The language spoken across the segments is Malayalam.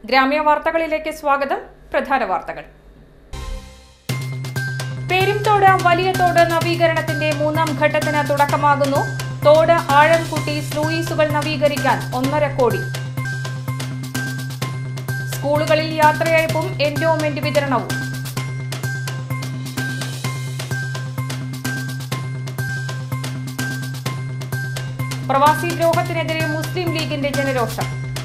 ഗ്രാമ്യ വാർത്തകളിലേക്ക് സ്വാഗതം പ്രധാന വാർത്തകൾ പെരുംതോട് വലിയ തോട് നവീകരണത്തിന്റെ മൂന്നാം ഘട്ടത്തിന് തുടക്കമാകുന്നു തോട് ആഴം കൂട്ടി സ്ലൂയിസുകൾ നവീകരിക്കാൻ ഒന്നര കോടി സ്കൂളുകളിൽ യാത്രയയപ്പും എൻഡോമെന്റ് വിതരണവും പ്രവാസി ദ്രോഹത്തിനെതിരെ മുസ്ലിം ലീഗിന്റെ ജനരോഷം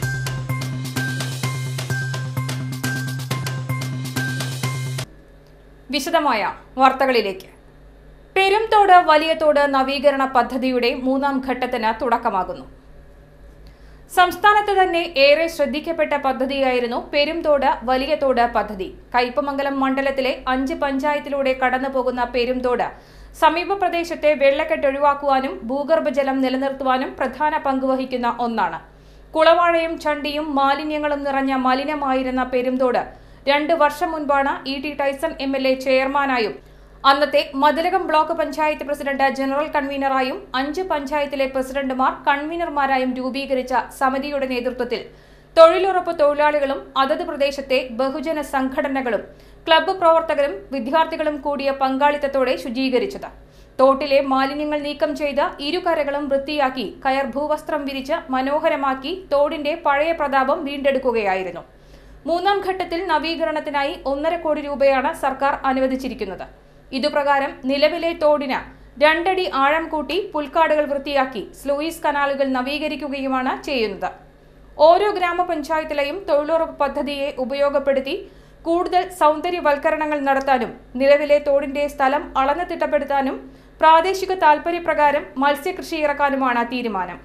വിശദമായ വാർത്തകളിലേക്ക് പെരുംതോട് വലിയ തോട് നവീകരണ പദ്ധതിയുടെ മൂന്നാം ഘട്ടത്തിന് തുടക്കമാകുന്നു സംസ്ഥാനത്ത് തന്നെ ഏറെ ശ്രദ്ധിക്കപ്പെട്ട പദ്ധതിയായിരുന്നു പെരുംതോട് വലിയ തോട് പദ്ധതി കയ്പമംഗലം മണ്ഡലത്തിലെ അഞ്ച് പഞ്ചായത്തിലൂടെ കടന്നുപോകുന്ന പെരുംതോട് സമീപ പ്രദേശത്തെ വെള്ളക്കെട്ട് ഒഴിവാക്കുവാനും ഭൂഗർഭജലം നിലനിർത്തുവാനും പ്രധാന പങ്കുവഹിക്കുന്ന ഒന്നാണ് കുളവാഴയും ചണ്ടിയും മാലിന്യങ്ങളും നിറഞ്ഞ മലിനമായിരുന്ന പെരുംതോട് രണ്ട് വർഷം മുൻപാണ് E T Tyson M L A ചെയർമാനായും അന്നത്തെ Mathilakam block panchayat president general കൺവീനറായും അഞ്ച് പഞ്ചായത്തിലെ പ്രസിഡന്റുമാർ കൺവീനർമാരായും രൂപീകരിച്ച സമിതിയുടെ നേതൃത്വത്തിൽ തൊഴിലുറപ്പ് തൊഴിലാളികളും അതത് പ്രദേശത്തെ ബഹുജന സംഘടനകളും ക്ലബ്ബ് പ്രവർത്തകരും വിദ്യാർത്ഥികളും കൂടിയ പങ്കാളിത്തത്തോടെ ശുചീകരിച്ചത് തോട്ടിലെ മാലിന്യങ്ങൾ നീക്കം ചെയ്ത് ഇരുകരകളും വൃത്തിയാക്കി കയർ ഭൂവസ്ത്രം വിരിച്ച് മനോഹരമാക്കി തോടിന്റെ പഴയ പ്രതാപം വീണ്ടെടുക്കുകയായിരുന്നു മൂന്നാം ഘട്ടത്തിൽ നവീകരണത്തിനായി ഒന്നര കോടി രൂപയാണ് സർക്കാർ അനുവദിച്ചിരിക്കുന്നത് ഇതുപ്രകാരം നിലവിലെ തോടിന് രണ്ടടി ആഴം കൂട്ടി പുൽക്കാടുകൾ വൃത്തിയാക്കി സ്ലൂയിസ് കനാലുകൾ നവീകരിക്കുകയുമാണ് ചെയ്യുന്നത് ഓരോ ഗ്രാമപഞ്ചായത്തിലെയും തൊഴിലുറപ്പ് പദ്ധതിയെ ഉപയോഗപ്പെടുത്തി കൂടുതൽ സൗന്ദര്യവൽക്കരണങ്ങൾ നടത്താനും നിലവിലെ തോടിന്റെ സ്ഥലം അളന്ന് തിട്ടപ്പെടുത്താനും പ്രാദേശിക താൽപര്യപ്രകാരം മത്സ്യകൃഷി ഇറക്കാനുമാണ് തീരുമാനം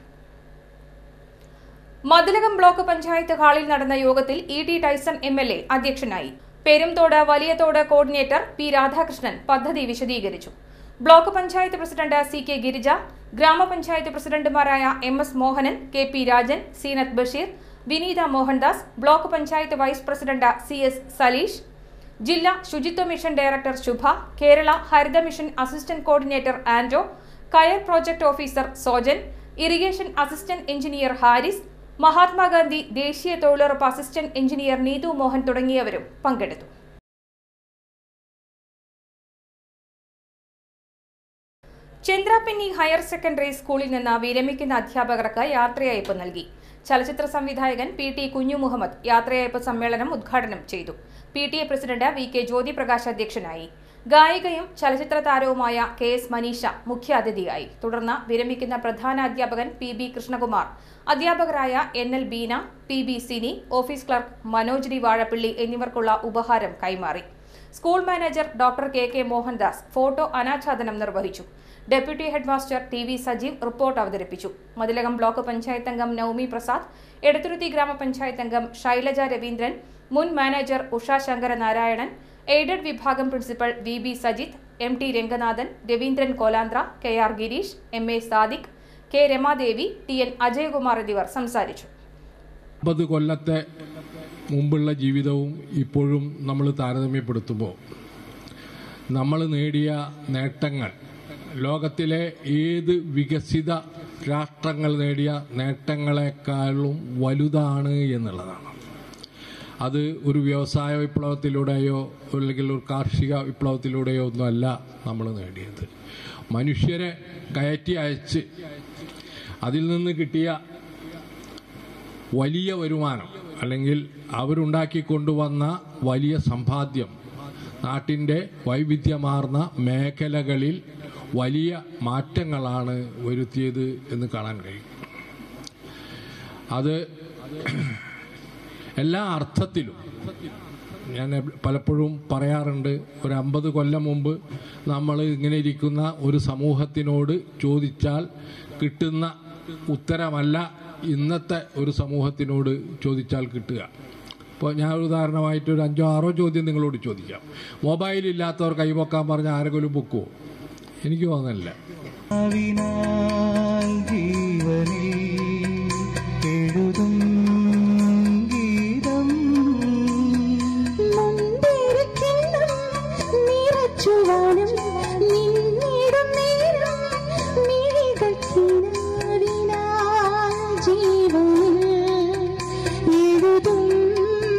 മതിലകം ബ്ലോക്ക് പഞ്ചായത്ത് ഹാളിൽ നടന്ന യോഗത്തിൽ E T Tyson M L A അധ്യക്ഷനായി പെരുംതോട് വലിയതോട് കോർഡിനേറ്റർ പി രാധാകൃഷ്ണൻ പദ്ധതി വിശദീകരിച്ചു block panchayat president C K Girija ഗ്രാമപഞ്ചായത്ത് പ്രസിഡന്റുമാരായ M S Mohanan K P Rajan Zeenath Basheer വിനീത Mohandas block panchayat vice president C S Saleesh ജില്ലാ ശുചിത്വ മിഷൻ ഡയറക്ടർ ശുഭ കേരള ഹരിത മിഷൻ അസിസ്റ്റന്റ് കോർഡിനേറ്റർ ആൻഡോ കയർ project officer Sojan irrigation assistant engineer Haris Mahatma Gandhi ദേശീയ തൊഴിലുറപ്പ് അസിസ്റ്റന്റ് എഞ്ചിനീയർ നീതു മോഹൻ തുടങ്ങിയവരും പങ്കെടുത്തു ചന്ദ്രാപിന്നി ഹയർ സെക്കൻഡറി സ്കൂളിൽ നിന്ന് വിരമിക്കുന്ന അധ്യാപകർക്ക് യാത്രയയപ്പ് നൽകി ചലച്ചിത്ര സംവിധായകൻ പി ടി കുഞ്ഞു മുഹമ്മദ് യാത്രയയപ്പ് സമ്മേളനം ഉദ്ഘാടനം ചെയ്തു P T A president V K Jyothiprakash അധ്യക്ഷനായി ഗായികയും ചലച്ചിത്ര താരവുമായ കെ എസ് മനീഷ മുഖ്യാതിഥിയായി തുടർന്ന് വിരമിക്കുന്ന പ്രധാന അധ്യാപകൻ പി ബി കൃഷ്ണകുമാർ അധ്യാപകരായ N L Beena P B Sini office clerk Manoj D Vazhappilly എന്നിവർക്കുള്ള ഉപഹാരം കൈമാറി school manager doctor K K Mohandas photo അനാച്ഛാദനം നിർവഹിച്ചു deputy headmaster T V Sajeev report അവതരിപ്പിച്ചു മതിലകം ബ്ലോക്ക് പഞ്ചായത്ത് അംഗം നൌമി പ്രസാദ് എടത്തുരുത്തി ഗ്രാമപഞ്ചായത്ത് അംഗം ശൈലജ രവീന്ദ്രൻ മുൻ മാനേജർ ഉഷ ശങ്കര നാരായണൻ എയ്ഡഡ് വിഭാഗം principal V B Sajith M T Ranganathan Raveendran Kolandra K R Girish M A Sadiq K Ramadevi T N Ajayakumar എന്നിവർ സംസാരിച്ചു അമ്പത് കൊല്ലത്തെ മുമ്പുള്ള ജീവിതവും ഇപ്പോഴും നമ്മൾ താരതമ്യപ്പെടുത്തുമ്പോൾ നമ്മൾ നേടിയ നേട്ടങ്ങൾ ലോകത്തിലെ ഏത് വികസിത രാഷ്ട്രങ്ങൾ നേടിയ നേട്ടങ്ങളെക്കാളും വലുതാണ് എന്നുള്ളതാണ് അത് ഒരു വ്യവസായ വിപ്ലവത്തിലൂടെയോ അല്ലെങ്കിൽ ഒരു കാർഷിക വിപ്ലവത്തിലൂടെയോ ഒന്നുമല്ല നമ്മൾ നേടിയത് മനുഷ്യരെ കയറ്റി അയച്ച് അതിൽ നിന്ന് കിട്ടിയ വലിയ വരുമാനം അല്ലെങ്കിൽ അവരുണ്ടാക്കി കൊണ്ടുവന്ന വലിയ സമ്പാദ്യം നാട്ടിൻ്റെ വൈവിധ്യമാർന്ന മേഖലകളിൽ വലിയ മാറ്റങ്ങളാണ് വരുത്തിയത് എന്ന് കാണാൻ കഴിയും അത് എല്ലാ അർത്ഥത്തിലും ഞാൻ പലപ്പോഴും പറയാറുണ്ട് ഒരു അമ്പത് കൊല്ലം മുമ്പ് നമ്മൾ ഇങ്ങനെ ഇരിക്കുന്ന ഒരു സമൂഹത്തിനോട് ചോദിച്ചാൽ കിട്ടുന്ന ഉത്തരമല്ല ഇന്നത്തെ ഒരു സമൂഹത്തിനോട് ചോദിച്ചാൽ കിട്ടുക ഇപ്പോൾ ഞാൻ ഒരു ഉദാഹരണമായിട്ട് ഒരു അഞ്ചോ ആറോ ചോദ്യം നിങ്ങളോട് ചോദിക്കാം മൊബൈൽ ഇല്ലാത്തവർ കൈപൊക്കാൻ പറഞ്ഞ ആരെങ്കിലും പൊക്കുമോ എനിക്ക് തോന്നുന്നില്ല ആവിനാൽ ജീവനിൽ എഴുതും ഗീതം മുന്തിരിക്കിണ്ണം നിറച്ചുവാനും നിന്നിടും നേരം മിഴികൾ കിനാവിനാൽ ജീവനിൽ എഴുതും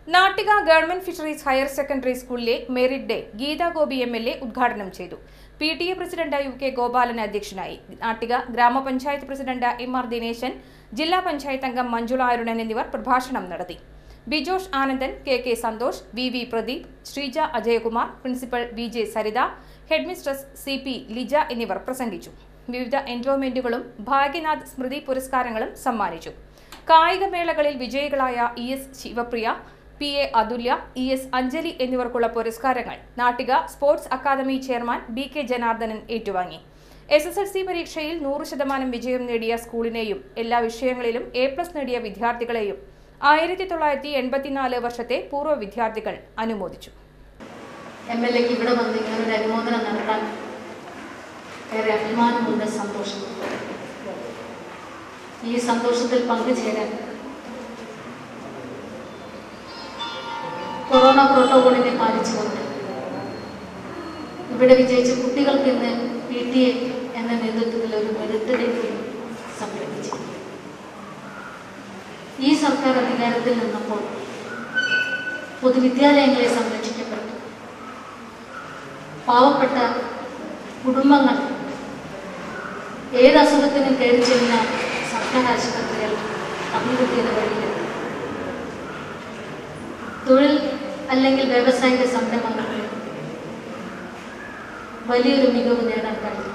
Nattika government fisheries higher secondary സ്കൂളിലെ merit day Geetha Gopi M L A ഉദ്ഘാടനം ചെയ്തു P T A president U K Gopalan അധ്യക്ഷനായി നാട്ടിക ഗ്രാമപഞ്ചായത്ത് പ്രസിഡന്റ് എം ആർ ദിനേശൻ ജില്ലാ പഞ്ചായത്ത് അംഗം മഞ്ജുള അരുണൻ എന്നിവർ പ്രഭാഷണം നടത്തി Bijosh Anandan K K Santhosh V V Pradeep Sreeja Ajayakumar principal V J Saritha headmistress C P Lija എന്നിവർ പ്രസംഗിച്ചു വിവിധ എൻഡോമെന്റുകളും ഭാഗ്യനാഥ് സ്മൃതി പുരസ്കാരങ്ങളും സമ്മാനിച്ചു കായികമേളകളിൽ വിജയികളായ E S Sivapriya P A Athulya E S Anjali എന്നിവർക്കുള്ള പുരസ്കാരങ്ങൾ Nattika sports academy chairman B K Janardhanan ഏറ്റുവാങ്ങി എസ് എസ് എൽ സി പരീക്ഷയിൽ നൂറ് ശതമാനം വിജയം നേടിയ സ്കൂളിനെയും എല്ലാ വിഷയങ്ങളിലും എ പ്ലസ് നേടിയ വിദ്യാർത്ഥികളെയും ആയിരത്തി തൊള്ളായിരത്തി എൺപത്തിനാല് വർഷത്തെ പൂർവ്വ വിദ്യാർത്ഥികൾ അനുമോദിച്ചു എം എൽ എക്ക് ഇവിടെ വന്ന് ഇങ്ങനൊരു അനുമോദനം നടത്താൻ ഏറെ അഭിമാനമുണ്ട് സന്തോഷമുണ്ട് ഈ സന്തോഷത്തിൽ പങ്കുചേരാൻ കൊറോണ പ്രോട്ടോകോളിനെ പാലിച്ചുകൊണ്ട് ഇവിടെ വിജയിച്ച കുട്ടികൾക്ക് ഇന്ന് പി ടി എ എന്ന നേതൃത്വത്തിൽ ഒരു മെറിറ്റ് ഡേ സംഘടിപ്പിച്ചു ഈ സർക്കാർ അധികാരത്തിൽ നിന്നപ്പോൾ പൊതുവിദ്യാലയങ്ങളെ സംരക്ഷിക്കപ്പെട്ടു പാവപ്പെട്ട കുടുംബങ്ങൾ ഏത് അസുഖത്തിനും കയറി ചെല്ലുന്ന സർക്കാർ ആശുപത്രികൾ അഭിവൃദ്ധിയുടെ വഴിയിലെത്തി തൊഴിൽ അല്ലെങ്കിൽ വ്യാവസായിക സംരംഭങ്ങൾക്ക് വലിയൊരു മികവ് നേടാൻ കഴിയും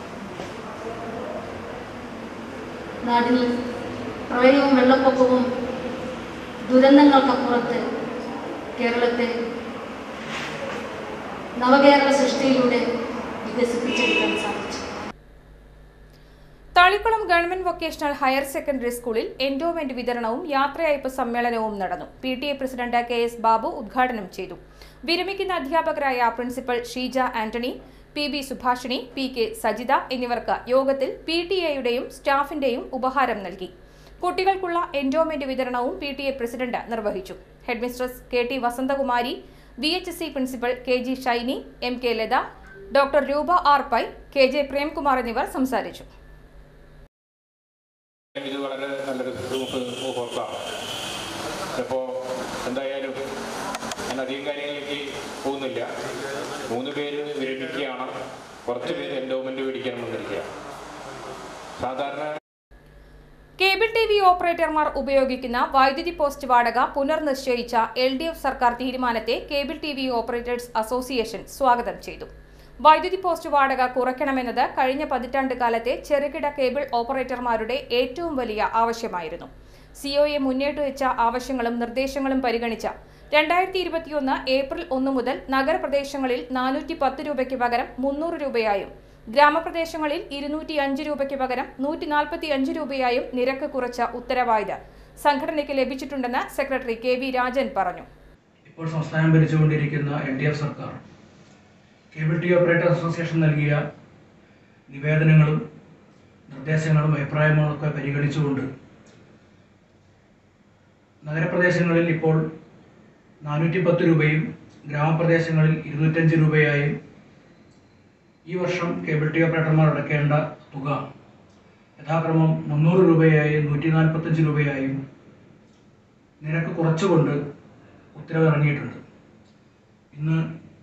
നാട്ടിൽ പ്രളയവും വെള്ളപ്പൊക്കവും ദുരന്തങ്ങൾക്കപ്പുറത്ത് കേരളത്തെ നവകേരള സൃഷ്ടിയിലൂടെ വികസിപ്പിച്ചെടുക്കാൻ സാധിച്ചു Thalikkulam government vocational higher secondary സ്കൂളിൽ എൻഡോമെന്റ് വിതരണവും യാത്രയയപ്പ് സമ്മേളനവും നടന്നു P T A president K S Babu ഉദ്ഘാടനം ചെയ്തു വിരമിക്കുന്ന അധ്യാപകരായ principal Sheeja Antony P B Subhashini P K Sajitha എന്നിവർക്ക് യോഗത്തിൽ പി ടി എയുടെയും സ്റ്റാഫിന്റെയും ഉപഹാരം നൽകി കുട്ടികൾക്കുള്ള എൻഡോമെന്റ് വിതരണവും പി ടി എ പ്രസിഡന്റ് നിർവഹിച്ചു headmistress K T Vasanthakumari V H S C principal K G Shiny M K Latha doctor Roopa R Pai K J Premkumar എന്നിവർ സംസാരിച്ചു ഇത് വളരെ നല്ലൊരു നമുക്ക് ഓർക്കാം ഇപ്പോൾ എന്തായാലും ഞാൻ അധികം കാര്യങ്ങളിലേക്ക് പോകുന്നില്ല മൂന്ന് പേര് വിരമിക്കുകയാണ് കുറച്ച് പേര് എൻഡോമെന്റ് മേടിക്കാൻ വന്നിരിക്കുക സാധാരണ കേബിൾ ടി വി ഓപ്പറേറ്റർമാർ ഉപയോഗിക്കുന്ന വൈദ്യുതി പോസ്റ്റ് വാടക പുനർനിശ്ചയിച്ച എൽ ഡി എഫ് സർക്കാർ തീരുമാനത്തെ cable T V operators association സ്വാഗതം ചെയ്തു വൈദ്യുതി പോസ്റ്റ് വാടക കുറയ്ക്കണമെന്നത് കഴിഞ്ഞ പതിറ്റാണ്ട് കാലത്തെ ചെറുകിട കേബിൾ ഓപ്പറേറ്റർമാരുടെ ഏറ്റവും വലിയ ആവശ്യമായിരുന്നു സിഒഎ മുന്നോട്ട് വെച്ച ആവശ്യങ്ങളും നിർദ്ദേശങ്ങളും പരിഗണിച്ച രണ്ടായിരത്തി ഇരുപത്തിയൊന്ന് ഏപ്രിൽ ഒന്ന് മുതൽ നഗരപ്രദേശങ്ങളിൽ നാനൂറ്റി പത്ത് രൂപയ്ക്ക് പകരം മുന്നൂറ് രൂപയായും ഗ്രാമപ്രദേശങ്ങളിൽ ഇരുന്നൂറ്റി അഞ്ച് രൂപയ്ക്ക് പകരം നൂറ്റി നാൽപ്പത്തി അഞ്ച് രൂപയായും നിരക്ക് കുറച്ച ഉത്തരവായത് സംഘടനയ്ക്ക് ലഭിച്ചിട്ടുണ്ടെന്ന് സെക്രട്ടറി കെ വി രാജൻ പറഞ്ഞു ഇപ്പോൾ സംസ്ഥാനം ഭരിച്ചുകൊണ്ടിരിക്കുന്ന എൽ ഡി എഫ് സർക്കാർ കേബിൾ ടി ഓപ്പറേറ്റർ അസോസിയേഷൻ നൽകിയ നിവേദനങ്ങളും നിർദ്ദേശങ്ങളും അഭിപ്രായങ്ങളൊക്കെ പരിഗണിച്ചുകൊണ്ട് നഗരപ്രദേശങ്ങളിൽ ഇപ്പോൾ നാനൂറ്റി പത്ത് രൂപയും ഗ്രാമപ്രദേശങ്ങളിൽ ഇരുന്നൂറ്റഞ്ച് രൂപയായും ഈ വർഷം കേബിൾ ടി ഓപ്പറേറ്റർമാർ അടയ്ക്കേണ്ട തുക യഥാക്രമം മുന്നൂറ് രൂപയായും നൂറ്റി നാൽപ്പത്തഞ്ച് രൂപയായും നിരക്ക് കുറച്ചുകൊണ്ട് ഉത്തരവ് ഇറങ്ങിയിട്ടുണ്ട് ഇന്ന്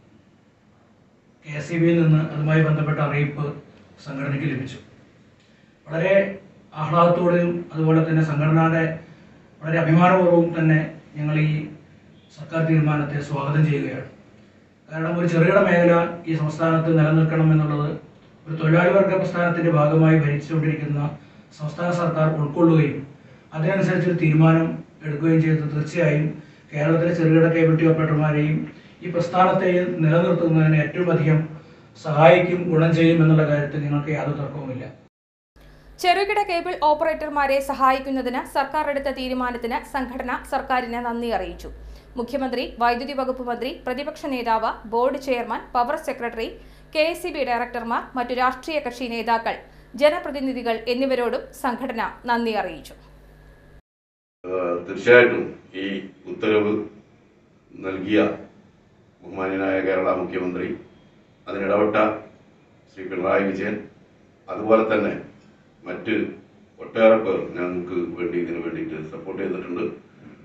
കെ എസ് ബിയിൽ നിന്ന് അതുമായി ബന്ധപ്പെട്ട അറിയിപ്പ് സംഘടനയ്ക്ക് ലഭിച്ചു വളരെ ആഹ്ലാദത്തോടെയും അതുപോലെ തന്നെ സംഘടനയുടെ വളരെ അഭിമാനപൂർവ്വവും തന്നെ ഞങ്ങൾ ഈ സർക്കാർ തീരുമാനത്തെ സ്വാഗതം ചെയ്യുകയാണ് കാരണം ഒരു ചെറുകിട മേഖല ഈ സംസ്ഥാനത്ത് നിലനിൽക്കണം എന്നുള്ളത് ഒരു തൊഴിലാളി വർഗ പ്രസ്ഥാനത്തിന്റെ ഭാഗമായി ഭരിച്ചുകൊണ്ടിരിക്കുന്ന സംസ്ഥാന സർക്കാർ ഉൾക്കൊള്ളുകയും അതിനനുസരിച്ച് ഒരു തീരുമാനം എടുക്കുകയും ചെയ്തത് തീർച്ചയായും കേരളത്തിലെ ചെറുകിട കേബിൾ ടി ഓപ്പറേറ്റർമാരെയും ഈ പ്രസ്ഥാനത്തെയും നിലനിർത്തുന്നതിന് ഏറ്റവും അധികം സഹായിക്കും ഗുണം ചെയ്യും എന്നുള്ള കാര്യത്തിൽ നിങ്ങൾക്ക് യാതൊരു തർക്കവുമില്ല ചെറുകിട കേബിൾ ഓപ്പറേറ്റർമാരെ സഹായിക്കുന്നതിന് സർക്കാർ എടുത്ത തീരുമാനത്തിന് സംഘടന സർക്കാരിന് നന്ദി അറിയിച്ചു മുഖ്യമന്ത്രി വൈദ്യുതി വകുപ്പ് മന്ത്രി പ്രതിപക്ഷ നേതാവ് board chairman power secretary K S E B ഡയറക്ടർമാർ മറ്റു രാഷ്ട്രീയ കക്ഷി നേതാക്കൾ ജനപ്രതിനിധികൾ എന്നിവരോടും സംഘടന നന്ദി അറിയിച്ചു ഏഹ് തീർച്ചയായിട്ടും ഈ ഉത്തരവ് നൽകിയ ബഹുമാന്യനായ കേരള മുഖ്യമന്ത്രി അതിനിടപെട്ട ശ്രീ പിണറായി വിജയൻ അതുപോലെ തന്നെ മറ്റ് ഒട്ടേറെ പേർ ഞങ്ങൾക്ക് വേണ്ടി ഇതിനു വേണ്ടിയിട്ട് സപ്പോർട്ട് ചെയ്തിട്ടുണ്ട്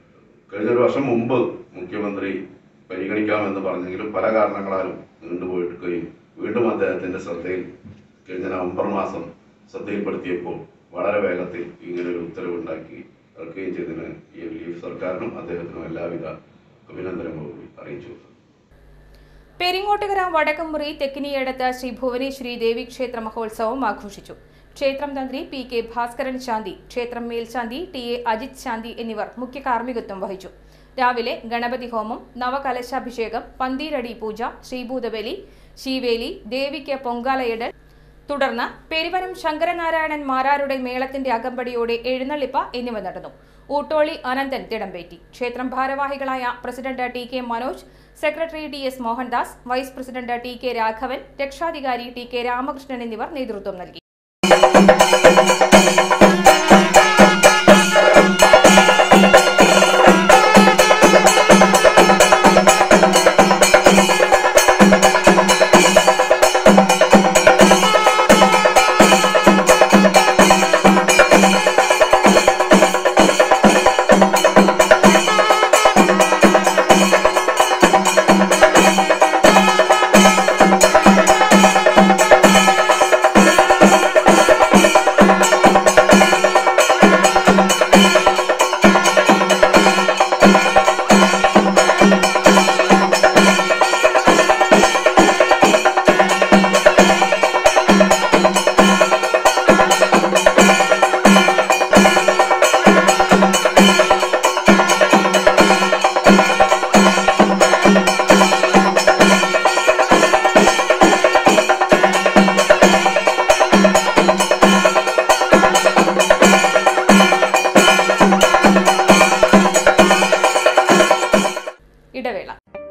കഴിഞ്ഞൊരു വർഷം മുമ്പ് മുഖ്യമന്ത്രി പരിഗണിക്കാമെന്ന് പറഞ്ഞെങ്കിലും പല കാരണങ്ങളാലും നീണ്ടുപോയിട്ടുകയും വീണ്ടും അദ്ദേഹത്തിന്റെ ശ്രദ്ധയിൽ കഴിഞ്ഞ നവംബർ മാസം ശ്രദ്ധയിൽപ്പെടുത്തിയപ്പോൾ വളരെ വേഗത്തിൽ ഇങ്ങനൊരു ഉത്തരവുണ്ടാക്കി ഇറക്കുകയും ചെയ്തതിന് ഈ ലീഫ് സർക്കാരിനും അദ്ദേഹത്തിനും എല്ലാവിധ അഭിനന്ദനങ്ങളും കൂടി അറിയിച്ചു പെരിങ്ങോട്ടുകര വടക്കമുറി തെക്കിനിയടത്ത് ശ്രീ ഭുവനേശ്വരി ദേവീക്ഷേത്ര മഹോത്സവം ആഘോഷിച്ചു ക്ഷേത്രം തന്ത്രി പി കെ ഭാസ്കരൻ ശാന്തി ക്ഷേത്രം മേൽശാന്തി ടി എ അജിത് ശാന്തി എന്നിവർ മുഖ്യ കാർമ്മികത്വം വഹിച്ചു രാവിലെ ഗണപതി ഹോമം നവകലശാഭിഷേകം പന്തീരടി പൂജ ശ്രീഭൂതബലി ശീവേലി ദേവിക്ക് പൊങ്കാലയിടൽ തുടർന്ന് പെരുവനം ശങ്കരനാരായണൻ മാരാരുടെ മേളത്തിന്റെ അകമ്പടിയോടെ എഴുന്നള്ളിപ്പ് എന്നിവ നടന്നു ഊട്ടോളി അനന്തൻ തിടമ്പേറ്റി ക്ഷേത്രം ഭാരവാഹികളായ president T K Manoj secretary T S Mohandas vice president T K Raghavan രക്ഷാധികാരി ടി കെ രാമകൃഷ്ണൻ എന്നിവർ നേതൃത്വം നൽകി ഇടവേള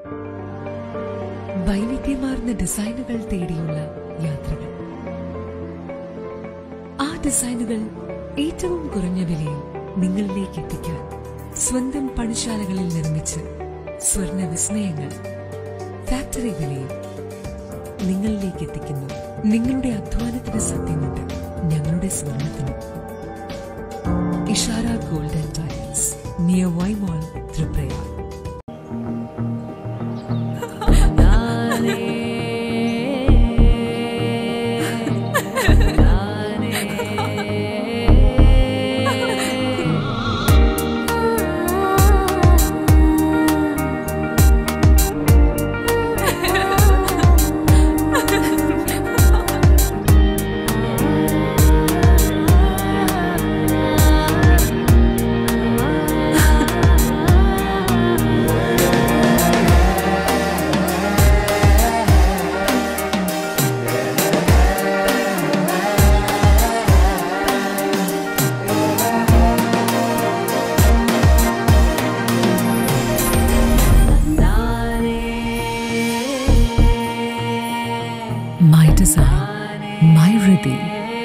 വൈവിധ്യമാർന്ന ഡിസൈനുകൾ തേടിയുള്ള യാത്രകൾ ആ ഡിസൈനുകൾ ഏറ്റവും കുറഞ്ഞ വിലയിൽ നിങ്ങളിലേക്ക് എത്തിക്കാൻ സ്വന്തം പണിശാലകളിൽ നിർമ്മിച്ച് സ്വർണ്ണ വിസ്മയങ്ങൾ ഫാക്ടറി വിലയിൽ നിങ്ങളിലേക്ക് എത്തിക്കുന്നു നിങ്ങളുടെ അധ്വാനത്തിന് സത്യമുണ്ട് ഞങ്ങളുടെ സ്വർണത്തിന് Ishara golden tiles near Vaimol Thriprayar My design, my Riddhi.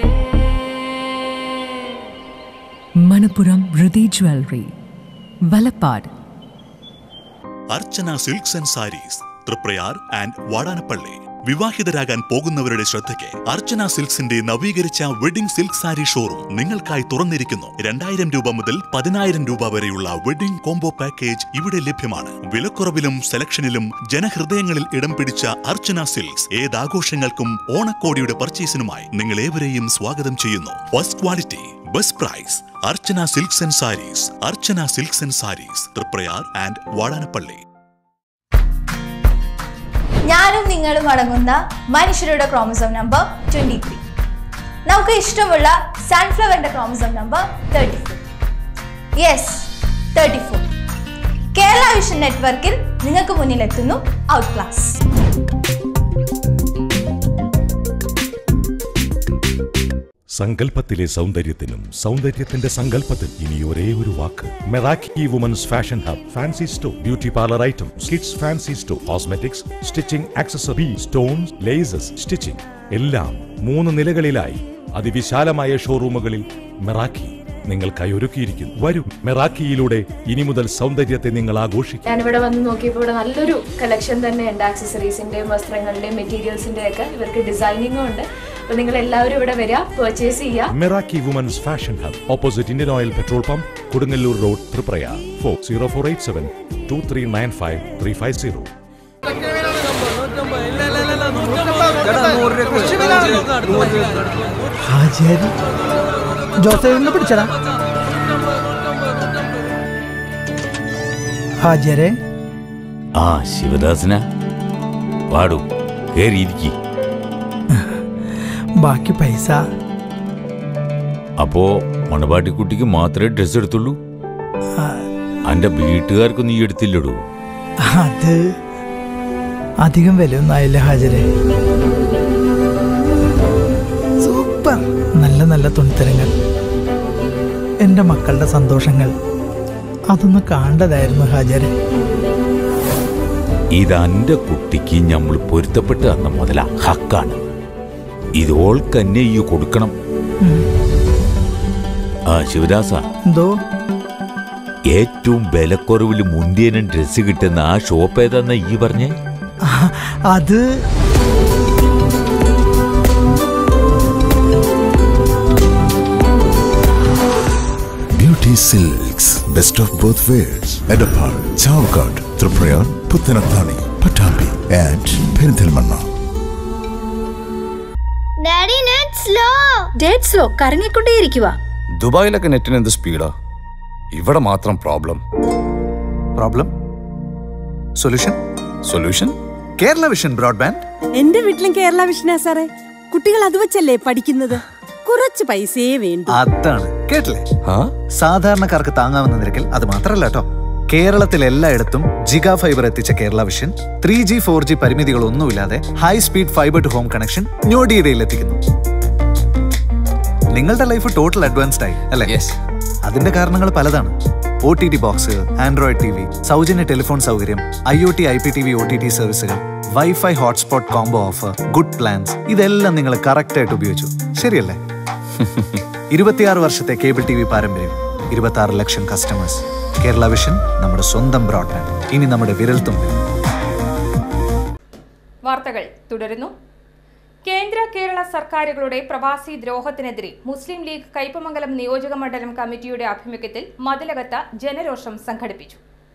Manapuram Riddhi Jewelry, Valapad. Archana silks and saris Triprayar and Vadanappally വിവാഹിതരാകാൻ പോകുന്നവരുടെ ശ്രദ്ധയ്ക്ക് അർച്ചന സിൽക്സിന്റെ നവീകരിച്ച വെഡിംഗ് സിൽക്ക് സാരി ഷോറൂം നിങ്ങൾക്കായി തുറന്നിരിക്കുന്നു രണ്ടായിരം രൂപ മുതൽ പതിനായിരം രൂപ വരെയുള്ള വെഡിംഗ് കോംബോ പാക്കേജ് ഇവിടെ ലഭ്യമാണ് വിലക്കുറവിലും സെലക്ഷനിലും ജനഹൃദയങ്ങളിൽ ഇടം പിടിച്ച അർച്ചന സിൽക്സ് ഏതാഘോഷങ്ങൾക്കും ഓണക്കോടിയുടെ പർച്ചേസിനുമായി നിങ്ങൾ ഏവരെയും സ്വാഗതം ചെയ്യുന്നു first quality best price Archana silks and sarees Archana silks and saris Triprayar and Vadanappally ഞാനും നിങ്ങളും അടങ്ങുന്ന മനുഷ്യരുടെ ക്രോമസോം നമ്പർ ട്വന്റി ത്രീ നമുക്ക് ഇഷ്ടമുള്ള സൺഫ്ലവറിന്റെ chromosome number thirty four yes thirty four Kerala vision നെറ്റ്വർക്കിൽ നിങ്ങൾക്ക് മുന്നിലെത്തുന്നു ഔട്ട് ക്ലാസ് സങ്കല്പത്തിലെ സൗന്ദര്യത്തിനും സൗന്ദര്യത്തിന്റെ സങ്കല്പത്തിൽ ഇനി ഒരേ ഒരു വാക്ക് Meraki women's fashion hub fancy store beauty parlour item kids fancy store cosmetics stitching accessory stones laces stitching എല്ലാം മൂന്ന് നിലകളിലായി അതിവിശാലമായ ഷോറൂമുകളിൽ മെറാക്കി നിങ്ങൾക്കായി ഒരുക്കിയിരിക്കുന്നു വരൂ മെറാക്കിയിലൂടെ ഇനി മുതൽ സൗന്ദര്യത്തെ നിങ്ങൾ ആഘോഷിക്കും ഞാനിവിടെ വന്ന് നോക്കിയപ്പോൾ ഇവിടെ നല്ലൊരു കളക്ഷൻ തന്നെ ഉണ്ട് ആക്സസറീസിന്റെയും വസ്ത്രങ്ങളുടെയും മെറ്റീരിയൽസിന്റെയും ഒക്കെ ഇവർക്ക് ഡിസൈനിങ്ങും ഉണ്ട് അപ്പൊ നിങ്ങൾ എല്ലാവരും ഇവിടെ വരിക പർച്ചേസ് ചെയ്യുക Meraki women's fashion hub opposite Indian Oil petrol pump Kodungallur road Triprayar four zero four eight seven two three nine five three five zero ഹാജിയാരി ജോസഫ് പിടിച്ചടാ ഹാജിയാരെ ആ ശിവദാസന പാടൂ കേറിയിരിക്കി ബാക്കി പൈസ അപ്പോ മണവാട്ടിക്കുട്ടിക്ക് മാത്രമേ ഡ്രസ് എടുത്തുള്ളൂ ആ, അന്റെ വീട്ടുകാർക്ക് നീ എടുത്തില്ലടൂ അത് അധികം വിലയൊന്നും ആയില്ല ഹാജരെ സൂപ്പർ നല്ല നല്ല തുണിത്തരങ്ങൾ എൻ്റെ മക്കളുടെ സന്തോഷങ്ങൾ അതൊന്ന് കാണേണ്ടതായിരുന്നു ഹാജരെ ഇത് അന്റെ കുട്ടിക്ക് നമ്മൾ പൊരുത്തപ്പെട്ട് തന്ന മുതല ഹക്കാണ് ഇതോൾക്കന്നെ ഈ കൊടുക്കണം ഉം. ആ ശിവദാസ എന്തോ ഏറ്റവും വിലക്കുറവിൽ മുന്തിയനും ഡ്രസ്സ് കിട്ടുന്ന ആ ഷോപ്പ് ഏതാന്നാ ഈ പറഞ്ഞേ ആ, അത് Beauty Silks, best of both worlds. Edapar, Chavkad, Tripura, Puttanathani, Patambi, and Perinthilmanna. Daddy net slow date slow കറങ്ങിക്കൊണ്ടേയിരിക്കുക ദുബായിലൊക്കെ നെറ്റിന് എന്ത് സ്പീഡാ ഇവിടെ മാത്രം problem problem solution solution Kerala vision broadband എന്റെ വീട്ടിലും കേരള വിഷനാ സാറേ കുട്ടികൾ അത് വെച്ചല്ലേ പഠിക്കുന്നത് കുറച്ച് പൈസയേ വേണ്ടു അതാണ് കേട്ടില്ലേ സാധാരണക്കാർക്ക് താങ്ങാവുന്ന നിരക്കിൽ അത് മാത്രമല്ല കേട്ടോ കേരളത്തിൽ എല്ലായിടത്തും ജിഗാ ഫൈബർ എത്തിച്ച Kerala vision three G four G പരിമിതികളൊന്നുമില്ലാതെ high speed fibre to home connection ഞൊടിയിടയിൽ എത്തിക്കുന്നു നിങ്ങളുടെ ലൈഫ് ടോട്ടൽ അഡ്വാൻസ്ഡ് ആയി അല്ലേ അതിന്റെ കാരണങ്ങൾ പലതാണ് O T T box Android T V സൗജന്യ ടെലിഫോൺ സൗകര്യം I O T I P T V O T T സർവീസുകൾ wifi hotspot combo offer good plans ഇതെല്ലാം നിങ്ങൾ കറക്റ്റ് ആയിട്ട് ഉപയോഗിച്ചു ശരിയല്ലേ ഇരുപത്തിയാറ് വർഷത്തെ കേബിൾ ടി വി പാരമ്പര്യം ഇരുപത്തി ആറ് ലക്ഷം കസ്റ്റമേഴ്സ് കേരള വിഷൻ നമ്മുടെ സ്വന്തം ബ്രോഡ്ബാൻഡ് ഇനി നമ്മുടെ വിരൽത്തുമ്പിൽ വാർത്തകൾ തുടരുന്നു കേന്ദ്ര കേരള സർക്കാരുകളുടെ പ്രവാസി ദ്രോഹത്തിനെതിരെ മുസ്ലിം ലീഗ് കയ്പമംഗലം നിയോജക മണ്ഡലം കമ്മിറ്റിയുടെ ആഭിമുഖ്യത്തിൽ മതിലകത്ത് ജനരോഷം സംഘടിപ്പിച്ചു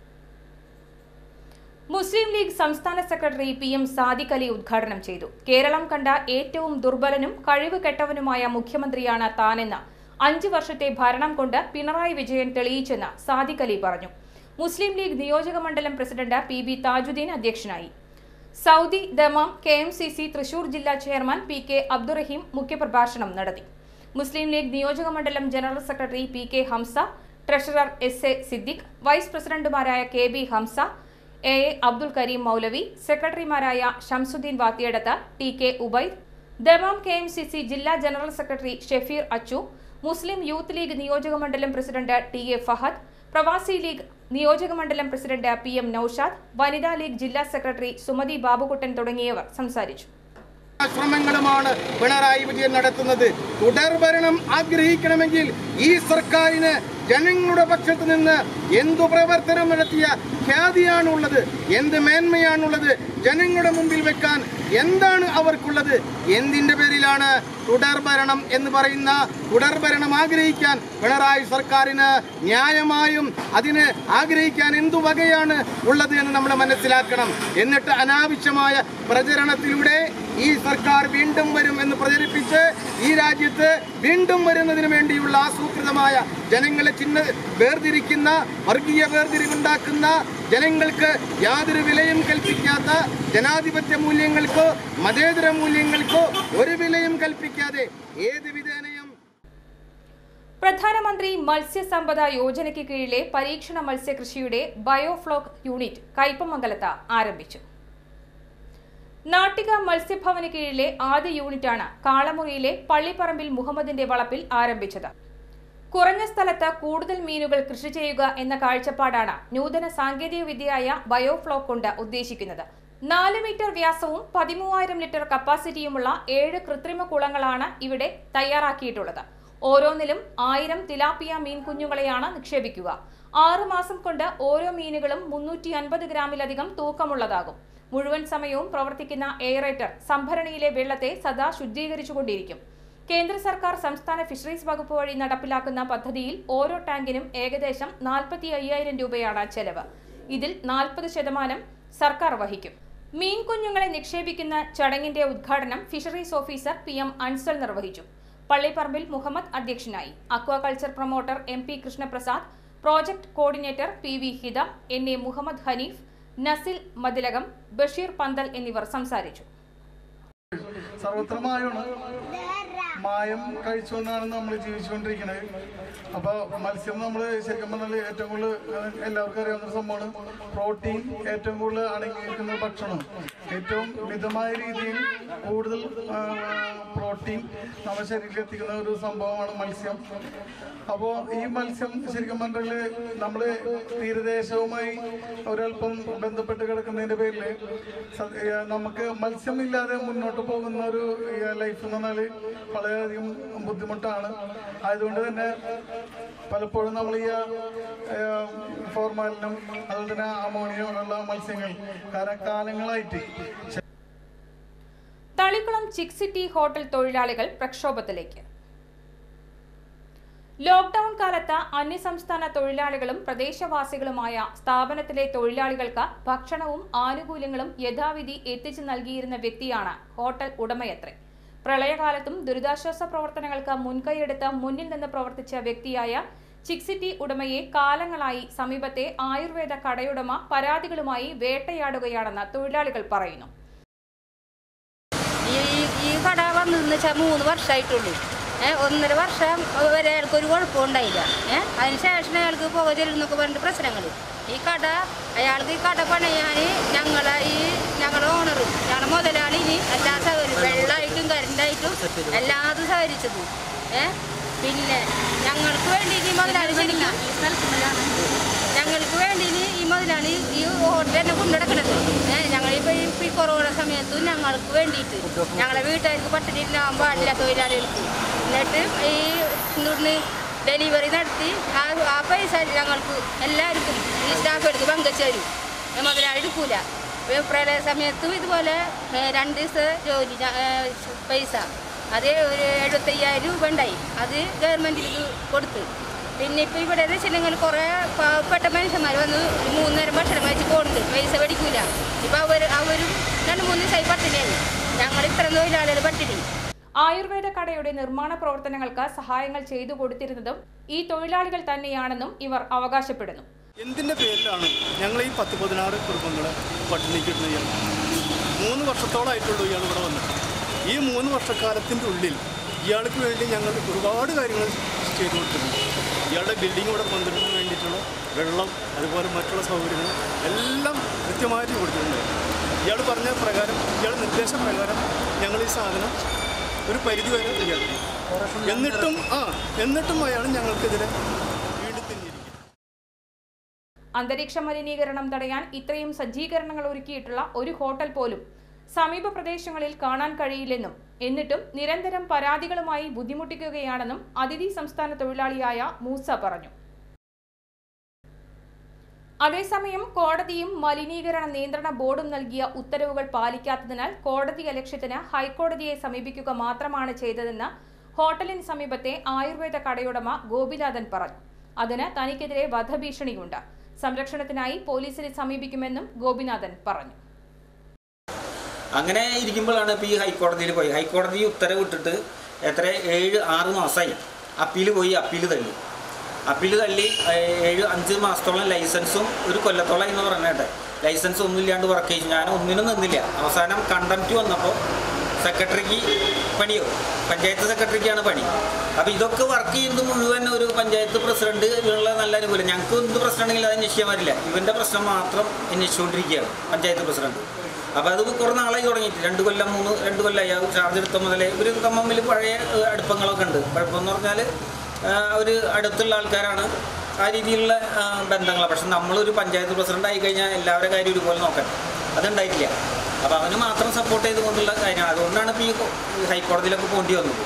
മുസ്ലിം ലീഗ് സംസ്ഥാന secretary P M Sadiq Ali ഉദ്ഘാടനം ചെയ്തു കേരളം കണ്ട ഏറ്റവും ദുർബലനും കഴിവ് കെട്ടവനുമായ മുഖ്യമന്ത്രിയാണ് താനെന്ന് അഞ്ചു വർഷത്തെ ഭരണം കൊണ്ട് പിണറായി വിജയൻ തെളിയിച്ചെന്ന് സാദിഖ് അലി പറഞ്ഞു മുസ്ലിം ലീഗ് നിയോജക മണ്ഡലം പ്രസിഡന്റ് പി ബി താജുദ്ദീൻ അധ്യക്ഷനായി Saudi Dammam K M C C Thrissur ജില്ലാ ചെയർമാൻ പി കെ അബ്ദുറഹീം മുഖ്യപ്രഭാഷണം നടത്തി മുസ്ലിം ലീഗ് നിയോജക മണ്ഡലം general secretary P K Hamsa treasurer S A Siddique vice പ്രസിഡന്റുമാരായ K B Hamsa A A Abdul Kareem Maulavi സെക്രട്ടറിമാരായ Shamsuddeen Vathiyadath T K Ubaid Dammam K M C C ജില്ലാ ജനറൽ സെക്രട്ടറി ഷെഫീർ അച്ചു മുസ്ലിം യൂത്ത് ലീഗ് നിയോജക മണ്ഡലം പ്രസിഡന്റ് ടി എ ഫഹദ് പ്രവാസി ലീഗ് നിയോജക മണ്ഡലം പ്രസിഡന്റ് പി എം നൌഷാദ് വനിതാ ലീഗ് ജില്ലാ സെക്രട്ടറി സുമതി ബാബുകുട്ടൻ തുടങ്ങിയവർ സംസാരിച്ചു ശ്രമങ്ങളുമാണ് പിണറായി വിജയൻ നടത്തുന്നത് തുടർഭരണം ആഗ്രഹിക്കണമെങ്കിൽ ഈ സർക്കാരിന് ജനങ്ങളുടെ പക്ഷത്ത് നിന്ന് എന്തു പ്രവർത്തനം നടത്തിയ ഖ്യാതിയാണുള്ളത് എന്ത് മേന്മയാണുള്ളത് ജനങ്ങളുടെ മുമ്പിൽ വെക്കാൻ എന്താണ് അവർക്കുള്ളത് എന്തിന്റെ പേരിലാണ് തുടർഭരണം എന്ന് പറയുന്ന തുടർഭരണം ആഗ്രഹിക്കാൻ പിണറായി സർക്കാരിന് ന്യായമായും അതിന് ആഗ്രഹിക്കാൻ എന്തു വകയാണ് ഉള്ളത് എന്ന് നമ്മൾ മനസ്സിലാക്കണം എന്നിട്ട് അനാവശ്യമായ പ്രചരണത്തിലൂടെ ഈ സർക്കാർ വീണ്ടും വരും എന്ന് പ്രചരിപ്പിച്ച് ഈ രാജ്യത്ത് വീണ്ടും വരുന്നതിന് വേണ്ടിയുള്ള ആസൂത്രിതമായ ജനങ്ങളെ ചിഹ്ന വേർതിരിക്കുന്ന വർഗീയ വേർതിരിവുണ്ടാക്കുന്ന ജനങ്ങൾക്ക് യാതൊരു വിലയും കൽപ്പിക്കാത്ത ജനാധിപത്യ മൂല്യങ്ങൾക്കോ മതേതര മൂല്യങ്ങൾക്കോ ഒരു വിലയും കൽപ്പിക്കാതെ ഏത് വിധേനയും പ്രധാനമന്ത്രി മത്സ്യസമ്പദ യോജനയ്ക്ക് കീഴിലെ പരീക്ഷണ മത്സ്യകൃഷിയുടെ ബയോഫ്ലോക്ക് യൂണിറ്റ് കയ്പമംഗലത്ത് ആരംഭിച്ചു നാട്ടിക മത്സ്യഭവന് കീഴിലെ ആദ്യ യൂണിറ്റാണ് കാളമുറിയിലെ പള്ളിപ്പറമ്പിൽ മുഹമ്മദിന്റെ വളപ്പിൽ ആരംഭിച്ചത് കുറഞ്ഞ സ്ഥലത്ത് കൂടുതൽ മീനുകൾ കൃഷി ചെയ്യുക എന്ന കാഴ്ചപ്പാടാണ് നൂതന സാങ്കേതിക വിദ്യയായ ബയോഫ്ലോക്ക് കൊണ്ട് ഉദ്ദേശിക്കുന്നത് നാല് മീറ്റർ വ്യാസവും പതിമൂവായിരം ലിറ്റർ കപ്പാസിറ്റിയുമുള്ള ഏഴ് കൃത്രിമ കുളങ്ങളാണ് ഇവിടെ തയ്യാറാക്കിയിട്ടുള്ളത് ഓരോന്നിലും ആയിരം തിലാപ്പിയ മീൻ കുഞ്ഞുങ്ങളെയാണ് നിക്ഷേപിക്കുക ആറ് മാസം കൊണ്ട് ഓരോ മീനുകളും മുന്നൂറ്റി അൻപത് ഗ്രാമിലധികം തൂക്കമുള്ളതാകും മുഴുവൻ സമയവും പ്രവർത്തിക്കുന്ന എയറേറ്റർ സംഭരണിയിലെ വെള്ളത്തെ സദാ ശുദ്ധീകരിച്ചുകൊണ്ടിരിക്കും കേന്ദ്ര സർക്കാർ സംസ്ഥാന ഫിഷറീസ് വകുപ്പ് വഴി നടപ്പിലാക്കുന്ന പദ്ധതിയിൽ ഓരോ ടാങ്കിനും ഏകദേശം നാൽപ്പത്തി അയ്യായിരം രൂപയാണ് ചെലവ് ഇതിൽ നാൽപ്പത് ശതമാനം സർക്കാർ വഹിക്കും മീൻ കുഞ്ഞുങ്ങളെ നിക്ഷേപിക്കുന്ന ചടങ്ങിന്റെ ഉദ്ഘാടനം fisheries officer P M Ansal നിർവഹിച്ചു പള്ളിപ്പറമ്പിൽ മുഹമ്മദ് അധ്യക്ഷനായി aquaculture promoter M P Krishnaprasad project coordinator P V Hitha N A Muhammad Haneef Nasil Mathilakam Basheer Panthal എന്നിവർ സംസാരിച്ചു സർവത്ര മായമാണ് മായം കഴിച്ചുകൊണ്ടാണ് നമ്മൾ ജീവിച്ചുകൊണ്ടിരിക്കുന്നത് അപ്പൊ മത്സ്യം നമ്മൾ ശരിക്കും പറഞ്ഞാൽ ഏറ്റവും കൂടുതൽ ഏഹ്, എല്ലാവർക്കും അറിയാവുന്ന ഒരു സംഭവമാണ് പ്രോട്ടീൻ ഏറ്റവും കൂടുതൽ അടങ്ങിയിരിക്കുന്ന ഭക്ഷണം ഏറ്റവും മിതമായ രീതിയിൽ കൂടുതൽ പ്രോട്ടീൻ നമ്മുടെ ശരീരത്തിൽ എത്തിക്കുന്ന ഒരു സംഭവമാണ് മത്സ്യം അപ്പോൾ ഈ മത്സ്യം ശരിക്കും പറഞ്ഞാൽ നമ്മൾ തീരദേശവുമായി ഒരല്പം ബന്ധപ്പെട്ട് കിടക്കുന്നതിന്റെ പേരിൽ സ- ഏഹ് നമുക്ക് മത്സ്യമില്ലാതെ മുന്നോട്ട് പോകുന്ന ഒരു ലൈഫ് എന്ന് പറഞ്ഞാൽ വളരെയധികം ബുദ്ധിമുട്ടാണ് ആയതുകൊണ്ട് തന്നെ പലപ്പോഴും നമ്മൾ ഈ ഫോർമാലിനും അതുപോലെ തന്നെ അമോണിയം ഉള്ള മത്സ്യങ്ങൾ കാരണം കാലങ്ങളായിട്ട് തളിക്കുളം ചിക് സിറ്റി ഹോട്ടൽ തൊഴിലാളികൾ പ്രക്ഷോഭത്തിലേക്ക് ലോക്ഡൌൺ കാലത്ത് അന്യസംസ്ഥാന തൊഴിലാളികളും പ്രദേശവാസികളുമായ സ്ഥാപനത്തിലെ തൊഴിലാളികൾക്ക് ഭക്ഷണവും ആനുകൂല്യങ്ങളും യഥാവിധി എത്തിച്ചു നൽകിയിരുന്ന വ്യക്തിയാണ് ഹോട്ടൽ ഉടമയത്രേ പ്രളയകാലത്തും ദുരിതാശ്വാസ പ്രവർത്തനങ്ങൾക്ക് മുൻകൈയെടുത്ത് മുന്നിൽ നിന്ന് പ്രവർത്തിച്ച വ്യക്തിയായ ചിക് സിറ്റി ഉടമയെ കാലങ്ങളായി സമീപത്തെ ആയുർവേദ കടയുടമ പരാതികളുമായി വേട്ടയാടുകയാണെന്ന് തൊഴിലാളികൾ പറയുന്നു ഈ ഈ- ഈ കട വന്നതെന്ന് വെച്ചാൽ മൂന്ന് വർഷമായിട്ടുള്ളൂ ഏഹ് ഒന്നര വർഷം വരെ അയാൾക്ക് ഒരു കുഴപ്പമുണ്ടായില്ല ഏഹ് അതിനുശേഷം അയാൾക്ക് പുക ചെല്ലുന്നൊക്കെ പറഞ്ഞിട്ട് പ്രശ്നങ്ങൾ ഈ കട അയാൾക്ക് ഈ കട പണിയാൻ ഞങ്ങളെ ഈ ഞങ്ങളുടെ ഓണർ ഞങ്ങളുടെ മുതലാളിന് എല്ലാ സൗകര്യം വെള്ളമായിട്ടും കരണ്ടായിട്ടും എല്ലാതും സഹകരിച്ചത് ഏഹ് പിന്നെ ഞങ്ങൾക്ക് വേണ്ടിയിട്ട് ഈ മുതലാളി ശരിക്കും ഞങ്ങൾക്ക് വേണ്ടി ഈ മുതലാളി ഈ ഹോട്ടൽ തന്നെ കൊണ്ടുനടക്കണത് ഏഹ് ഞങ്ങളിപ്പോൾ ഈ കൊറോണ സമയത്തും ഞങ്ങൾക്ക് വേണ്ടിയിട്ട് ഞങ്ങളെ വീട്ടുകാർക്ക് പട്ടിണി ഉണ്ടാകാൻ പാടില്ല തൊഴിലാളികൾക്ക് എന്നിട്ട് ഈ ഇവിടുന്ന് ഡെലിവറി നടത്തി ആ ആ പൈസ ഞങ്ങൾക്ക് എല്ലാവർക്കും ഈ സ്റ്റാഫുകൾക്ക് പങ്കുവച്ച് തരും ഏ, മുതലാളി എടുക്കൂല ഇപ്പൊ പ്രളയ സമയത്തും ഇതുപോലെ ഏ, രണ്ട് ദിവസത്തെ ജോലി ഞ- ഏ, പൈസ അത് ഒരു എഴുപത്തയ്യായിരം രൂപ ഉണ്ടായി അത് ഗവൺമെൻറ്റിലേക്ക് കൊടുത്ത് പിന്നെ ഇപ്പം ഇവിടെ എന്ന് വെച്ചിട്ടുണ്ടെങ്കിൽ കുറേ പാവപ്പെട്ട മനുഷ്യന്മാർ വന്ന് മൂന്ന് നേരം ഭക്ഷണം കഴിച്ച് പോകുന്നുണ്ട് പൈസ മേടിക്കൂല ഇപ്പം അവർ അവരും രണ്ട് മൂന്ന് ദിവസമായി പട്ടിണിയായി ഞങ്ങൾ ഇത്ര തൊഴിലാളികൾ പട്ടിണി ആയുർവേദ കടയുടെ നിർമ്മാണ പ്രവർത്തനങ്ങൾക്ക് സഹായങ്ങൾ ചെയ്തു കൊടുത്തിരുന്നതും ഈ തൊഴിലാളികൾ തന്നെയാണെന്നും ഇവർ അവകാശപ്പെടുന്നു എന്തിൻ്റെ പേരിലാണ് ഞങ്ങൾ ഈ പത്ത് പതിനാറ് കുടുംബങ്ങളെ പട്ടിണിക്ക് ഇടുന്ന ഇയാൾ മൂന്ന് വർഷത്തോളമായിട്ടുള്ളൂ ഇയാൾ ഇവിടെ വന്നിട്ട് ഈ മൂന്ന് വർഷക്കാലത്തിൻ്റെ ഉള്ളിൽ ഇയാൾക്ക് വേണ്ടി ഞങ്ങൾ ഒരുപാട് കാര്യങ്ങൾ ചെയ്തു കൊടുത്തിട്ടുണ്ട് ഇയാളുടെ ബിൽഡിംഗ് ഇവിടെ പന്ത്രണ്ടിന് വേണ്ടിയിട്ടുള്ള വെള്ളം അതുപോലെ മറ്റുള്ള സൗകര്യങ്ങൾ എല്ലാം കൃത്യമായിട്ട് കൊടുത്തിട്ടുണ്ട് ഇയാൾ പറഞ്ഞ പ്രകാരം ഇയാൾ നിർദ്ദേശപ്രകാരം ഞങ്ങൾ ഈ സാധനം ഒരു പരിധി വരെ ഇയാൾക്ക് എന്നിട്ടും ആ എന്നിട്ടും അയാൾ ഞങ്ങൾക്കെതിരെ വീണ്ടും തിരിഞ്ഞിരിക്കും അന്തരീക്ഷ മലിനീകരണം തടയാൻ ഇത്രയും സജ്ജീകരണങ്ങൾ ഒരുക്കിയിട്ടുള്ള ഒരു ഹോട്ടൽ പോലും സമീപ പ്രദേശങ്ങളിൽ കാണാൻ കഴിയില്ലെന്നും എന്നിട്ടും നിരന്തരം പരാതികളുമായി ബുദ്ധിമുട്ടിക്കുകയാണെന്നും അതിഥി സംസ്ഥാന തൊഴിലാളിയായ മൂസ പറഞ്ഞു അതേസമയം കോടതിയും മലിനീകരണ നിയന്ത്രണ ബോർഡും നൽകിയ ഉത്തരവുകൾ പാലിക്കാത്തതിനാൽ കോടതി അലക്ഷ്യത്തിന് ഹൈക്കോടതിയെ സമീപിക്കുക മാത്രമാണ് ചെയ്തതെന്ന് ഹോട്ടലിന് സമീപത്തെ ആയുർവേദ കടയുടമ ഗോപിനാഥൻ പറഞ്ഞു അതിന് തനിക്കെതിരെ വധഭീഷണിയുണ്ട് സംരക്ഷണത്തിനായി പോലീസിനെ സമീപിക്കുമെന്നും ഗോപിനാഥൻ പറഞ്ഞു അങ്ങനെ ഇരിക്കുമ്പോഴാണ് ഇപ്പോൾ ഈ ഹൈക്കോടതിയിൽ പോയി ഹൈക്കോടതി ഉത്തരവ് ഇട്ടിട്ട് എത്ര ഏഴ് ആറ് മാസമായി അപ്പീൽ പോയി അപ്പീൽ തള്ളി അപ്പീൽ തള്ളി ഏ- ഏഴ് അഞ്ച് മാസത്തോളം ലൈസൻസും ഒരു കൊല്ലത്തോളം എന്ന് പറഞ്ഞേട്ടെ ലൈസൻസ് ഒന്നും ഇല്ലാണ്ട് വർക്ക് ചെയ്തു ഞാൻ ഒന്നിനും നിന്നില്ല അവസാനം കണ്ടംറ്റ് വന്നപ്പോൾ സെക്രട്ടറിക്ക് പണിയോ പഞ്ചായത്ത് സെക്രട്ടറിക്കാണ് പണി അപ്പോൾ ഇതൊക്കെ വർക്ക് ചെയ്യുന്നത് മുഴുവൻ ഒരു പഞ്ചായത്ത് പ്രസിഡന്റ് ഇതിനുള്ള നല്ല അനുകൂലം ഞങ്ങൾക്ക് എന്ത് പ്രശ്നം ഉണ്ടെങ്കിലും അത് അന്വേഷിക്കാൻ പറ്റില്ല ഇവൻ്റെ പ്രശ്നം മാത്രം അന്വേഷിച്ചുകൊണ്ടിരിക്കുകയാണ് പഞ്ചായത്ത് പ്രസിഡന്റ് അപ്പോൾ അത് കുറേ നാളായി തുടങ്ങിയിട്ട് രണ്ട് കൊല്ലം മൂന്ന് രണ്ട് കൊല്ലമായി ആ ചാർജ് എടുത്ത മുതലേ ഇവർ തമ്മിൽ പഴയ ഏഹ്, അടുപ്പങ്ങളൊക്കെ ഉണ്ട് കുഴപ്പമെന്ന് പറഞ്ഞാൽ അവർ അടുത്തുള്ള ആൾക്കാരാണ് ആ രീതിയിലുള്ള ബന്ധങ്ങൾ പക്ഷെ നമ്മളൊരു പഞ്ചായത്ത് പ്രസിഡന്റ് ആയി കഴിഞ്ഞാൽ എല്ലാവരുടെ കാര്യം ഒരുപോലെ നോക്കണം അതുണ്ടായിട്ടില്ല അപ്പോൾ അവന് മാത്രം സപ്പോർട്ട് ചെയ്തുകൊണ്ടുള്ള കാര്യമാണ് അതുകൊണ്ടാണ് ഇപ്പോൾ ഈ ഹൈക്കോടതിയിലൊക്കെ പോകേണ്ടി വന്നത്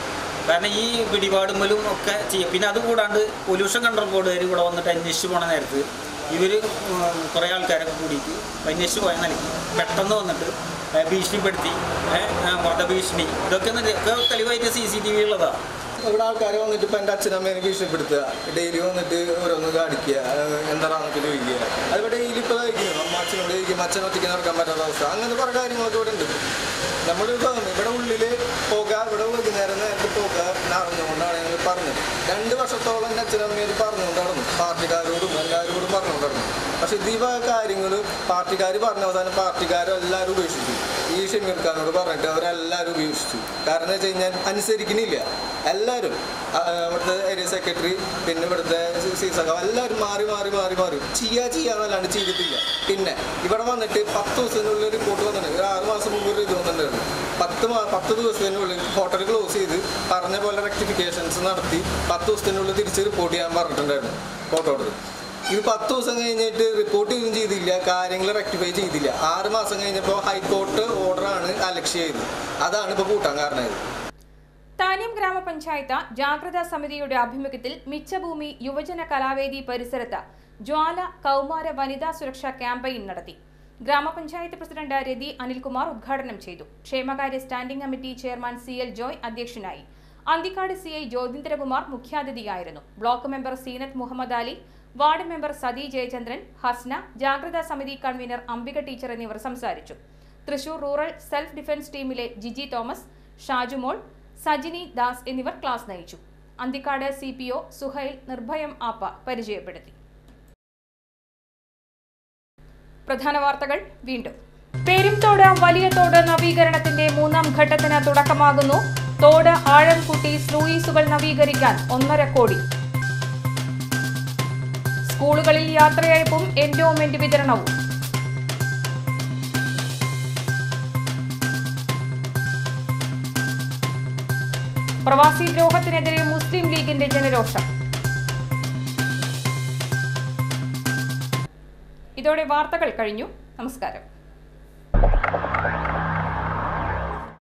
കാരണം ഈ പിടിപാടുമ്പലും ഒക്കെ ചെയ്യും പിന്നെ അതുകൂടാണ്ട് പൊല്യൂഷൻ കൺട്രോൾ ബോർഡുകാർ ഇവിടെ വന്നിട്ട് അന്വേഷിച്ച് പോണ നേരത്ത് ഇവർ കുറേ ആൾക്കാരൊക്കെ കൂടിയിട്ട് അന്വേഷിച്ച് പോയ നിലയ്ക്ക് പെട്ടെന്ന് വന്നിട്ട് ഏ, ഭീഷണിപ്പെടുത്തി ഏ, ആ, വധഭീഷണി ഇതൊക്കെ ഒന്ന് ഇതൊക്കെ തെളിവായിട്ട് സി സി ടി വി ഉള്ളതാണ് ഇവിടെ ആൾക്കാർ വന്നിട്ട് ഇപ്പം എൻ്റെ അച്ഛനമ്മേനെ ഭീഷണിപ്പെടുത്തുക ഡെയിലി വന്നിട്ട് ഓരോന്ന് കാണിക്കുക എന്താണെന്നൊക്കെ ചോദിക്കുക അതിപ്പോൾ ഡെയിലി ഇപ്പോൾ കഴിക്കുന്നു അമ്മ അച്ഛനോട് ചോദിക്കും അച്ഛൻ ഒറ്റയ്ക്ക് നടക്കാൻ പറ്റാത്ത അവസ്ഥ അങ്ങനത്തെ കുറേ കാര്യങ്ങളൊക്കെ ഇവിടെ ഉണ്ട് നമ്മൾ ഇവിടെ ഉള്ളിൽ പോക ഇവിടെ വൈകുന്നേരം നേരത്തെ പോക നടന്നുകൊണ്ടാണ് ഞങ്ങൾ പറഞ്ഞത് രണ്ട് വർഷത്തോളം എൻ്റെ അച്ഛനമ്മയിൽ പറഞ്ഞുകൊണ്ട് നടന്നു പാർട്ടിക്കാരോടും എല്ലാവരോടും പറഞ്ഞുകൊണ്ട് നടന്നു പക്ഷെ ഇത് ഈ കാര്യങ്ങൾ പാർട്ടിക്കാർ പറഞ്ഞ അവസാനം പാർട്ടിക്കാരും എല്ലാവരും ഉപേക്ഷിച്ചു ഈ ഷമീർ ഖാനോട് പറഞ്ഞിട്ട് അവരെല്ലാവരും ഉപേക്ഷിച്ചു കാരണം എന്ന് വെച്ച് കഴിഞ്ഞാൽ അനുസരിക്കണില്ല എല്ലാവരും ആ, ഇവിടുത്തെ ഏരിയ സെക്രട്ടറി പിന്നെ ഇവിടുത്തെ സി സഖാവ് എല്ലാവരും മാറി മാറി മാറി മാറി ചെയ്യാ ചെയ്യാന്നല്ലാണ്ട് ചെയ്തിട്ടില്ല പിന്നെ ഇവിടെ വന്നിട്ട് പത്ത് ദിവസത്തിനുള്ളിൽ റിപ്പോർട്ട് വന്നിട്ടുണ്ട് ഒരു ആറ് മാസം മുമ്പ് ഒരു ഇത് വന്നിട്ടുണ്ടായിരുന്നു പത്ത് മാ പത്ത് ദിവസത്തിനുള്ളിൽ ഹോട്ടൽ ക്ലോസ് ചെയ്ത് പറഞ്ഞ പോലെ റെക്ടിഫിക്കേഷൻസ് നടത്തി പത്ത് ദിവസത്തിനുള്ളിൽ തിരിച്ച് റിപ്പോർട്ട് ചെയ്യാൻ പറഞ്ഞിട്ടുണ്ടായിരുന്നു കോർട്ട് ഓർഡർ ഇത് പത്ത് ദിവസം കഴിഞ്ഞിട്ട് റിപ്പോർട്ട് ചെയ്യുകയും ചെയ്തില്ല കാര്യങ്ങൾ റെക്ടിഫൈ ചെയ്തില്ല ആറ് മാസം കഴിഞ്ഞപ്പോൾ ഹൈക്കോർട്ട് ഓർഡറാണ് അലക്ഷ്യ ചെയ്തത് അതാണ് ഇപ്പോൾ കൂട്ടാൻ കാരണമായത് താന്യം ഗ്രാമപഞ്ചായത്ത് ജാഗ്രതാ സമിതിയുടെ ആഭിമുഖ്യത്തിൽ മിച്ചഭൂമി യുവജന കലാവേദി പരിസരത്ത് ജ്വാല കൗമാര വനിതാ സുരക്ഷാ ക്യാമ്പയിൻ നടത്തി ഗ്രാമപഞ്ചായത്ത് പ്രസിഡന്റ് രതി അനിൽകുമാർ ഉദ്ഘാടനം ചെയ്തു ക്ഷേമകാര്യ standing committee chairman C L Joy അധ്യക്ഷനായി അന്തിക്കാട് സി ഐ ജ്യോതിന്ദ്രകുമാർ മുഖ്യാതിഥിയായിരുന്നു block member Seenath Muhammad Ali ward member Sathi Jayachandran Hasna ജാഗ്രതാ സമിതി കൺവീനർ അംബിക ടീച്ചർ എന്നിവർ സംസാരിച്ചു തൃശൂർ റൂറൽ സെൽഫ് ഡിഫൻസ് ടീമിലെ ജിജി തോമസ് ഷാജുമോൾ സജിനി ദാസ് എന്നിവർ ക്ലാസ് നയിച്ചു Anthikad C P O Suhail Nirbhayam app പരിചയപ്പെടുത്തി പ്രധാന വാർത്തകൾ വീണ്ടും പെരുംതോട് വലിയ തോട് നവീകരണത്തിന്റെ മൂന്നാം ഘട്ടത്തിന് തുടക്കമാകുന്നു തോട് ആഴം കൂട്ടി സ്ലൂയിസുകൾ നവീകരിക്കാൻ ഒന്നര കോടി സ്കൂളുകളിൽ യാത്രയയപ്പും എൻഡോമെന്റ് വിതരണവും പ്രവാസി ദ്രോഹത്തിനെതിരെ മുസ്ലിം ലീഗിന്റെ ജനരോഷം ഇതോടെ വാർത്തകൾ കഴിഞ്ഞു നമസ്കാരം